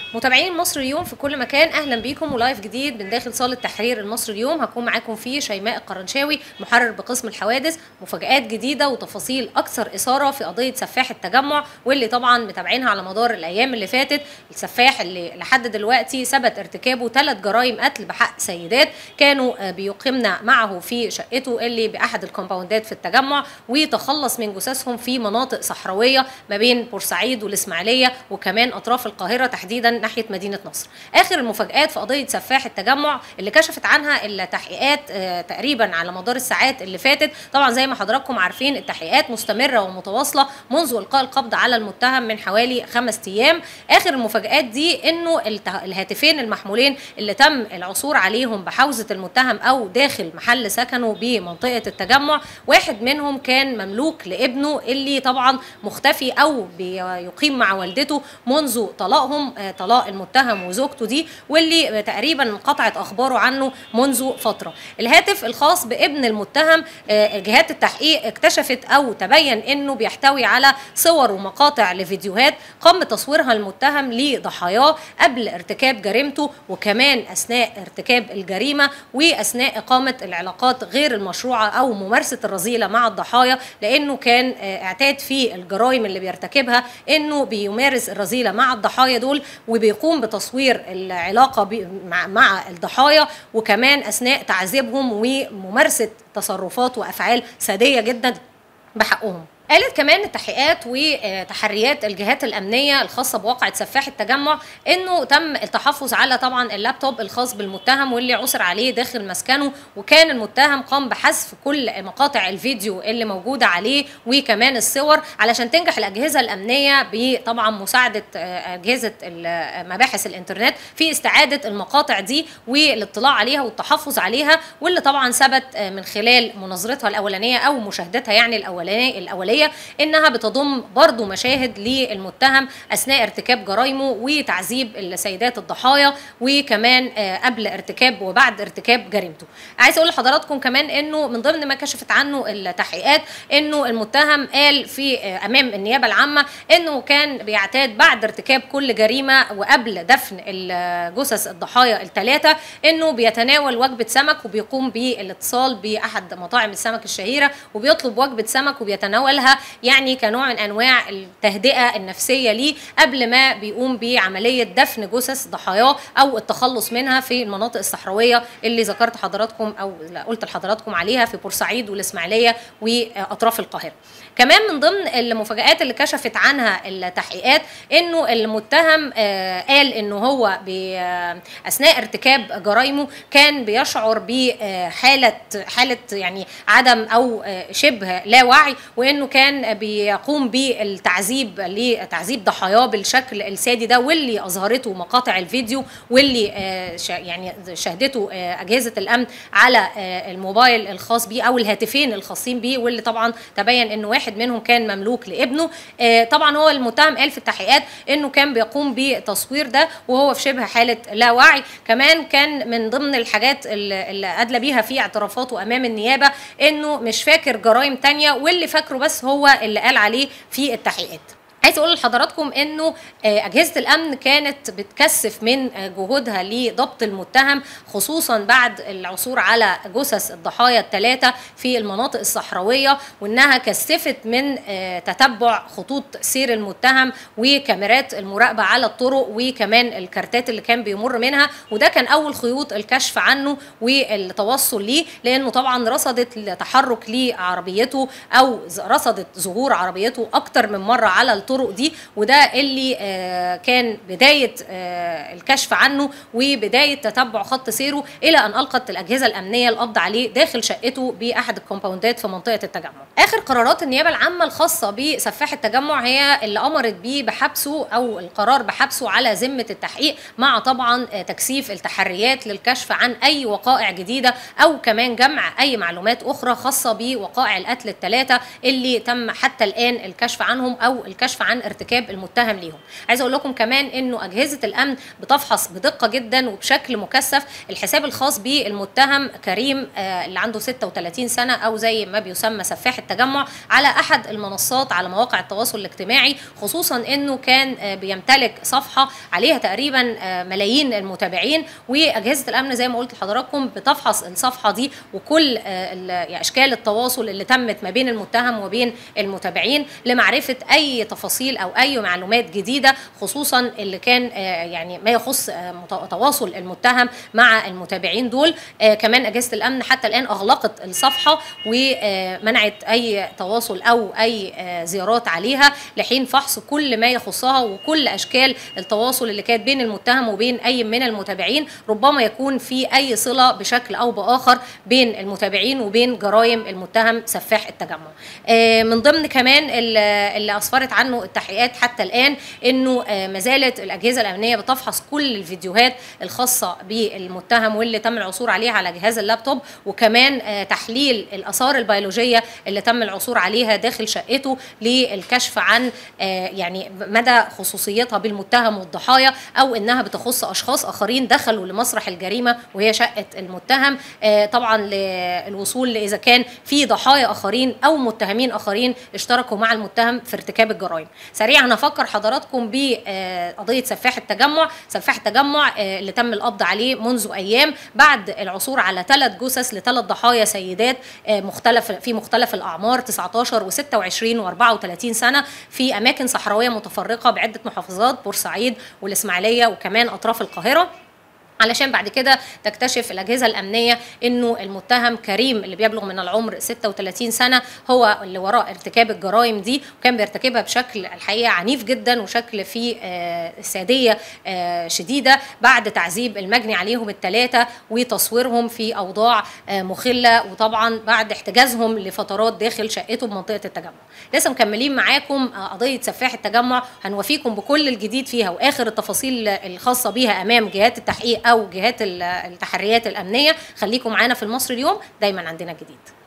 متابعين مصر اليوم في كل مكان اهلا بيكم ولايف جديد من داخل صاله تحرير المصري اليوم هكون معاكم فيه شيماء القرنشاوي محرر بقسم الحوادث مفاجات جديده وتفاصيل اكثر اثاره في قضيه سفاح التجمع واللي طبعا متابعينها على مدار الايام اللي فاتت السفاح اللي لحد دلوقتي ثبت ارتكابه ثلاث جرائم قتل بحق سيدات كانوا بيقيمن معه في شقته اللي باحد الكومباوندات في التجمع وتخلص من جثثهم في مناطق صحراويه ما بين بورسعيد والاسماعيليه وكمان اطراف القاهره تحديدا ناحيه مدينه نصر. اخر المفاجات في قضيه سفاح التجمع اللي كشفت عنها التحقيقات آه تقريبا على مدار الساعات اللي فاتت، طبعا زي ما حضراتكم عارفين التحقيقات مستمره ومتواصله منذ القاء القبض على المتهم من حوالي خمس ايام. اخر المفاجات دي انه الهاتفين المحمولين اللي تم العثور عليهم بحوزه المتهم او داخل محل سكنه بمنطقه التجمع، واحد منهم كان مملوك لابنه اللي طبعا مختفي او بيقيم مع والدته منذ طلاقهم آه طلاق المتهم وزوجته دي واللي تقريبا انقطعت اخباره عنه منذ فتره. الهاتف الخاص بابن المتهم جهات التحقيق اكتشفت او تبين انه بيحتوي على صور ومقاطع لفيديوهات قام تصويرها المتهم لضحاياه قبل ارتكاب جريمته وكمان اثناء ارتكاب الجريمه واثناء اقامه العلاقات غير المشروعه او ممارسه الرذيله مع الضحايا لانه كان اعتاد في الجرائم اللي بيرتكبها انه بيمارس الرذيله مع الضحايا دول وبيقوم بتصوير العلاقه مع, مع الضحايا وكمان اثناء تعذيبهم وممارسه تصرفات وافعال ساديه جدا بحقهم قالت كمان التحقيقات وتحريات الجهات الامنيه الخاصه بواقعه سفاح التجمع انه تم التحفظ على طبعا اللابتوب الخاص بالمتهم واللي عثر عليه داخل مسكنه وكان المتهم قام بحذف كل مقاطع الفيديو اللي موجوده عليه وكمان الصور علشان تنجح الاجهزه الامنيه بطبعا مساعده اجهزه مباحث الانترنت في استعاده المقاطع دي والاطلاع عليها والتحفظ عليها واللي طبعا ثبت من خلال مناظرتها الاولانيه او مشاهدتها يعني الاولانيه الاوليه انها بتضم برضو مشاهد للمتهم اثناء ارتكاب جرائمه وتعذيب السيدات الضحايا وكمان قبل ارتكاب وبعد ارتكاب جريمته عايز اقول لحضراتكم كمان انه من ضمن ما كشفت عنه التحقيقات انه المتهم قال في امام النيابه العامه انه كان بيعتاد بعد ارتكاب كل جريمه وقبل دفن جثث الضحايا الثلاثه انه بيتناول وجبه سمك وبيقوم بالاتصال باحد مطاعم السمك الشهيره وبيطلب وجبه سمك وبيتناولها يعني كنوع من انواع التهدئه النفسيه ليه قبل ما بيقوم بعمليه دفن جثث ضحاياه او التخلص منها في المناطق الصحراويه اللي ذكرت حضراتكم او قلت لحضراتكم عليها في بورسعيد والاسماعيليه واطراف القاهره. كمان من ضمن المفاجات اللي كشفت عنها التحقيقات انه المتهم قال انه هو اثناء ارتكاب جرائمه كان بيشعر بحاله حاله يعني عدم او شبه لا وعي وانه كان بيقوم بالتعذيب لتعذيب ضحاياه بالشكل السادي ده واللي اظهرته مقاطع الفيديو واللي يعني شهدته اجهزه الامن على الموبايل الخاص بيه او الهاتفين الخاصين بيه واللي طبعا تبين انه واحد منهم كان مملوك لابنه طبعا هو المتهم قال في التحقيقات انه كان بيقوم بالتصوير ده وهو في شبه حاله لا وعي كمان كان من ضمن الحاجات اللي ادلى بيها في اعترافاته امام النيابه انه مش فاكر جرائم تانية واللي فاكره بس هو اللي قال عليه في التحقيقات عايز اقول لحضراتكم انه اجهزه الامن كانت بتكثف من جهودها لضبط المتهم خصوصا بعد العثور على جثث الضحايا الثلاثه في المناطق الصحراويه وانها كثفت من تتبع خطوط سير المتهم وكاميرات المراقبه على الطرق وكمان الكارتات اللي كان بيمر منها وده كان اول خيوط الكشف عنه والتوصل ليه لانه طبعا رصدت تحرك لعربيته او رصدت ظهور عربيته اكتر من مره على الطرق دي وده اللي آه كان بدايه آه الكشف عنه وبدايه تتبع خط سيره الى ان القت الاجهزه الامنيه القبض عليه داخل شقته باحد الكومباوندات في منطقه التجمع. اخر قرارات النيابه العامه الخاصه بسفاح التجمع هي اللي امرت بيه بحبسه او القرار بحبسه على ذمه التحقيق مع طبعا آه تكثيف التحريات للكشف عن اي وقائع جديده او كمان جمع اي معلومات اخرى خاصه بوقائع القتل الثلاثه اللي تم حتى الان الكشف عنهم او الكشف الكشف عن ارتكاب المتهم ليهم عايزه اقول لكم كمان انه اجهزه الامن بتفحص بدقه جدا وبشكل مكثف الحساب الخاص بالمتهم كريم آه، اللي عنده 36 سنه او زي ما بيسمى سفاح التجمع على احد المنصات على مواقع التواصل الاجتماعي خصوصا انه كان آه، بيمتلك صفحه عليها تقريبا آه، ملايين المتابعين واجهزه الامن زي ما قلت لحضراتكم بتفحص الصفحه دي وكل آه، ال- يعني اشكال التواصل اللي تمت ما بين المتهم وبين المتابعين لمعرفه اي تفاصيل او اي معلومات جديده خصوصا اللي كان آه، يعني ما يخص آه، مت- تواصل المتهم مع المتابعين دول آه، كمان اجهزه الامن حتى الان اغلقت الصفحه ومنعت اي تواصل او اي آه، زيارات عليها لحين فحص كل ما يخصها وكل اشكال التواصل اللي كانت بين المتهم وبين اي من المتابعين ربما يكون في اي صله بشكل او باخر بين المتابعين وبين جرائم المتهم سفاح التجمع آه، من ضمن كمان ال- اللي اسفرت عنه التحقيقات حتى الان انه آه، ما زالت الاجهزه الامنيه بتفحص كل الفيديوهات الخاصه بالمتهم واللي تم العثور عليها على جهاز اللابتوب وكمان آه، تحليل الاثار البيولوجيه اللي تم العثور عليها داخل شقته للكشف عن آه، يعني مدى خصوصيتها بالمتهم والضحايا او انها بتخص اشخاص اخرين دخلوا لمسرح الجريمه وهي شقه المتهم آه، طبعا للوصول لاذا كان في ضحايا اخرين او متهمين اخرين اشتركوا مع المتهم في ارتكاب الجرائم سريعا هفكر حضراتكم بقضيه سفاح التجمع سفاح التجمع آه، اللي تم القبض عليه منذ ايام بعد العثور على ثلاث جثث لثلاث ضحايا سيدات آه، مختلف في مختلف الاعمار 19 و26 و34 سنه في اماكن صحراويه متفرقه بعده محافظات بورسعيد والاسماعيليه وكمان اطراف القاهره علشان بعد كده تكتشف الاجهزه الامنيه انه المتهم كريم اللي بيبلغ من العمر 36 سنه هو اللي وراء ارتكاب الجرائم دي وكان بيرتكبها بشكل الحقيقه عنيف جدا وشكل فيه آه، ساديه آه، شديده بعد تعذيب المجني عليهم الثلاثه وتصويرهم في اوضاع آه، مخله وطبعا بعد احتجازهم لفترات داخل شقته بمنطقه التجمع لسه مكملين معاكم آه، قضيه سفاح التجمع هنوافيكم بكل الجديد فيها واخر التفاصيل الخاصه بيها امام جهات التحقيق او جهات ال- التحريات الامنيه خليكم معانا في المصري اليوم دايما عندنا جديد